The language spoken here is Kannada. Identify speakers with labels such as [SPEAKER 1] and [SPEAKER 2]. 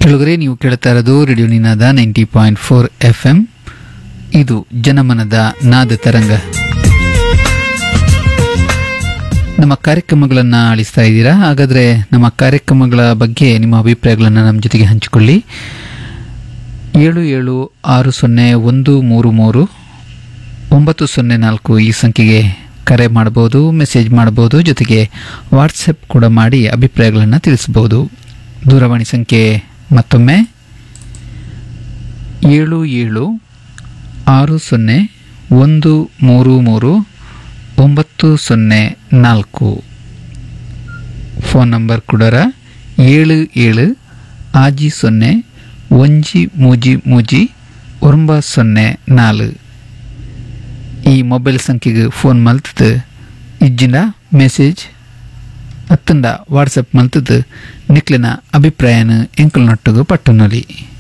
[SPEAKER 1] ಕೆಳಗರೆ ನೀವು ಕೇಳ್ತಾ ಇರೋದು radio Ninada ninety point four F M ಇದು ಜನಮನದ ನಾದ ತರಂಗ ನಮ್ಮ ಕಾರ್ಯಕ್ರಮಗಳನ್ನು ಆಳಿಸ್ತಾ ಇದ್ದೀರಾ ಹಾಗಾದರೆ ನಮ್ಮ ಕಾರ್ಯಕ್ರಮಗಳ ಬಗ್ಗೆ ನಿಮ್ಮ ಅಭಿಪ್ರಾಯಗಳನ್ನು ನಮ್ಮ ಜೊತೆಗೆ ಹಂಚಿಕೊಳ್ಳಿ ಏಳು ಏಳು ಆರು ಸೊನ್ನೆ ಒಂದು ಮೂರು ಮೂರು ಒಂಬತ್ತು ಸೊನ್ನೆ ನಾಲ್ಕು ಈ ಸಂಖ್ಯೆಗೆ ಕರೆ ಮಾಡಬಹುದು ಮೆಸೇಜ್ ಮಾಡಬಹುದು ಜೊತೆಗೆ ವಾಟ್ಸಪ್ ಕೂಡ ಮಾಡಿ ಅಭಿಪ್ರಾಯಗಳನ್ನು ತಿಳಿಸಬಹುದು ದೂರವಾಣಿ ಸಂಖ್ಯೆ ಮತ್ತೊಮ್ಮೆ ಏಳು ಏಳು ಆರು ಸೊನ್ನೆ ಒಂದು ಮೂರು ಮೂರು ಒಂಬತ್ತು ಸೊನ್ನೆ ನಾಲ್ಕು ಫೋನ್ ನಂಬರ್ ಕೊಡರ ಏಳು ಏಳು ಆಜಿ ಸೊನ್ನೆ ಒಂಜಿ ಮೂಜಿ ಮೂಜಿ ಒಂಬ ಸೊನ್ನೆ ನಾಲು ಈ ಮೊಬೈಲ್ ಸಂಖ್ಯೆಗೆ ಫೋನ್ ಮಲ್ತದ ಇಜ್ಜಿನ ಮೆಸೇಜ್ ಅತ್ತಂಡ ವಾಟ್ಸಪ್ ಮಲ್ತದ ನಿಕ್ಲಿನ ಅಭಿಪ್ರಾಯನ ಎಂಕಲ್ನೊಟ್ಟಿಗೆ ಪಟ್ಟನೊಲಿ